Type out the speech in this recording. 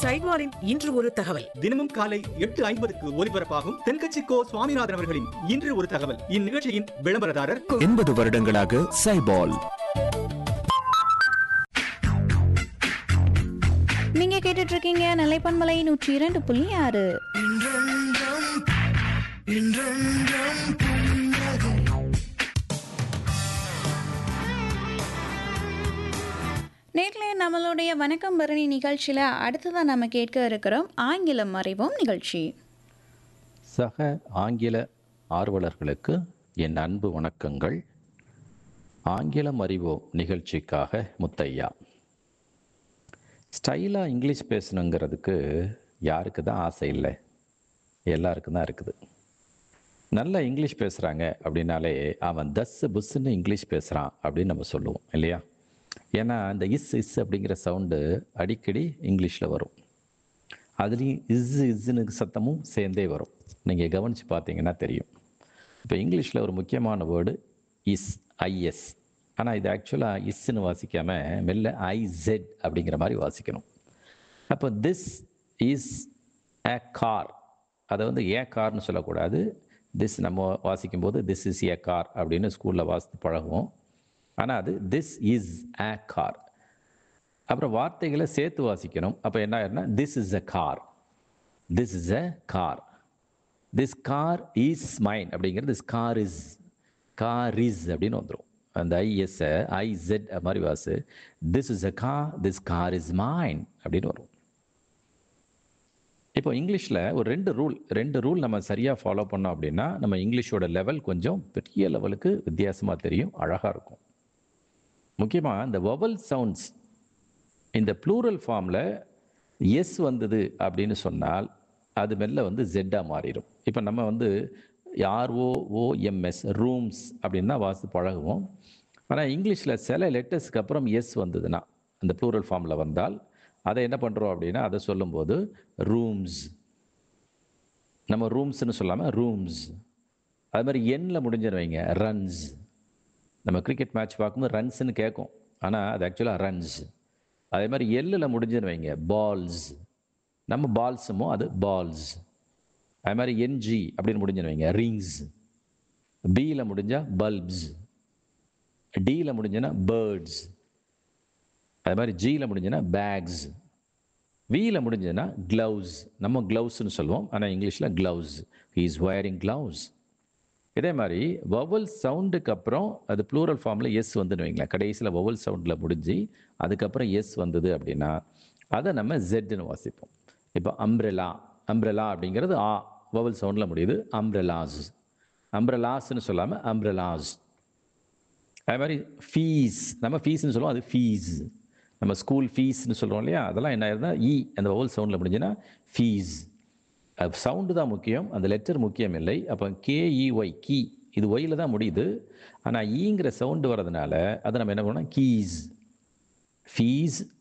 சைட்வாரின் இன்று ஒரு தகவல் தினமும் காலை எட்டு ஐம்பதுக்கு ஒலிபரப்பாகும் தென்கட்சி கோ சுவாமிநாதன் அவர்களின் இன்று ஒரு தகவல் இந்நிகழ்ச்சியின் விளம்பரதாரர் எண்பது வருடங்களாக சைபால் நீங்க கேட்டுட்டு இருக்கீங்க நிலைப்பன்மலை நூற்றி இரண்டு புள்ளி ஆறு நேர்களே நம்மளுடைய வணக்கம் பரணி நிகழ்ச்சியில் அடுத்ததான் நம்ம கேட்க இருக்கிறோம் ஆங்கிலம் அறிவோம் நிகழ்ச்சி சக ஆங்கில ஆர்வலர்களுக்கு என் அன்பு வணக்கங்கள் ஆங்கிலம் அறிவோம் நிகழ்ச்சிக்காக முத்தையா ஸ்டைலாக இங்கிலீஷ் பேசணுங்கிறதுக்கு யாருக்கு தான் ஆசை இல்லை எல்லாருக்கும் தான் இருக்குது நல்லா இங்கிலீஷ் பேசுகிறாங்க அப்படின்னாலே அவன் தஸ் புஸ்ஸுன்னு இங்கிலீஷ் பேசுகிறான் அப்படின்னு நம்ம சொல்லுவோம் இல்லையா ஏன்னா அந்த இஸ் இஸ் அப்படிங்கிற சவுண்டு அடிக்கடி இங்கிலீஷில் வரும் அதுலேயும் இஸ் இஸ்ஸுன்னு சத்தமும் சேர்ந்தே வரும் நீங்கள் கவனித்து பார்த்தீங்கன்னா தெரியும் இப்போ இங்கிலீஷில் ஒரு முக்கியமான வேர்டு இஸ் ஐஎஸ் ஆனால் இது ஆக்சுவலாக இஸ்ன்னு வாசிக்காமல் மெல்ல ஐசெட் அப்படிங்கிற மாதிரி வாசிக்கணும் அப்போ திஸ் இஸ் a கார் அதை வந்து ஏ கார்னு சொல்லக்கூடாது திஸ் நம்ம வாசிக்கும்போது திஸ் இஸ் ஏ கார் அப்படின்னு ஸ்கூலில் வாசித்து பழகுவோம் ஆனால் அது திஸ் இஸ் a கார் அப்புறம் வார்த்தைகளை சேர்த்து வாசிக்கணும் அப்போ என்ன ஆயிருன்னா this is a car this is a car this car is mine அப்படிங்கிறது this car is car is அப்படின்னு வந்துடும் அந்த ஐஎஸ் ஐசெட் மாதிரி வாசு this is a car this car is mine அப்படின்னு வரும் இப்போ இங்கிலீஷில் ஒரு ரெண்டு ரூல் ரெண்டு ரூல் நம்ம சரியாக ஃபாலோ பண்ணோம் அப்படின்னா நம்ம இங்கிலீஷோட லெவல் கொஞ்சம் பெரிய லெவலுக்கு வித்தியாசமாக தெரியும் அழகாக இருக்கும் முக்கியமாக இந்த வவல் சவுண்ட்ஸ் இந்த ப்ளூரல் ஃபார்மில் எஸ் வந்தது அப்படின்னு சொன்னால் அது மெல்ல வந்து ஜெட்டாக மாறிடும் இப்போ நம்ம வந்து ஆர்ஓஓஎம்எஸ் ரூம்ஸ் அப்படின்னு தான் வாசி பழகுவோம் ஆனால் இங்கிலீஷில் சில லெட்டர்ஸ்க்கு அப்புறம் எஸ் வந்ததுன்னா அந்த ப்ளூரல் ஃபார்மில் வந்தால் அதை என்ன பண்ணுறோம் அப்படின்னா அதை சொல்லும்போது ரூம்ஸ் நம்ம ரூம்ஸ்னு சொல்லாமல் ரூம்ஸ் அது மாதிரி எண்ணில் முடிஞ்சுன்னு வைங்க ரன்ஸ் நம்ம கிரிக்கெட் மேட்ச் பார்க்கும்போது ரன்ஸ்னு கேட்கும் ஆனால் அது ஆக்சுவலாக ரன்ஸ் அதே மாதிரி எல்லில் முடிஞ்சுன்னு வைங்க பால்ஸ் நம்ம பால்ஸுமோ அது பால்ஸ் அது மாதிரி என்ஜி அப்படின்னு முடிஞ்சுன்னு வைங்க ரிங்ஸ் பியில் முடிஞ்சால் பல்ப்ஸ் டியில் முடிஞ்சுன்னா பேர்ட்ஸ் அது மாதிரி ஜியில் முடிஞ்சுன்னா பேக்ஸ் வியில் முடிஞ்சதுன்னா க்ளவுஸ் நம்ம க்ளவுஸ்னு சொல்லுவோம் ஆனால் இங்கிலீஷில் gloves he is wearing gloves இதே மாதிரி வவல் சவுண்டுக்கு அப்புறம் அது ப்ளூரல் ஃபார்மில் எஸ் வந்துன்னு வைங்களேன் கடைசியில் வவல் சவுண்டில் முடிஞ்சு அதுக்கப்புறம் எஸ் வந்தது அப்படின்னா அதை நம்ம ஜெட்னு வாசிப்போம் இப்போ அம்ப்ரெலா அம்ப்ரெலா அப்படிங்கிறது ஆ வவல் சவுண்டில் முடியுது அம்ப்ரெலாஸ் அம்ப்ரெலாஸ்னு சொல்லாமல் அம்ப்ரெலாஸ் அது மாதிரி ஃபீஸ் நம்ம ஃபீஸ்னு சொல்லுவோம் அது ஃபீஸ் நம்ம ஸ்கூல் ஃபீஸ்னு சொல்கிறோம் இல்லையா அதெல்லாம் என்ன ஆயிருந்தா இ அந்த வவல் சவுண்டில் முடிஞ்சுன்னா ஃபீஸ் சவுண்டு தான் முக்கியம் அந்த லெட்டர் முக்கியம் இல்லை அப்போ கேஇஒய் கீ இது ஒயில் தான் முடியுது ஆனால் ஈங்கிற சவுண்டு வர்றதுனால அதை நம்ம என்ன பண்ணோம் கீஸ் ஃபீஸ்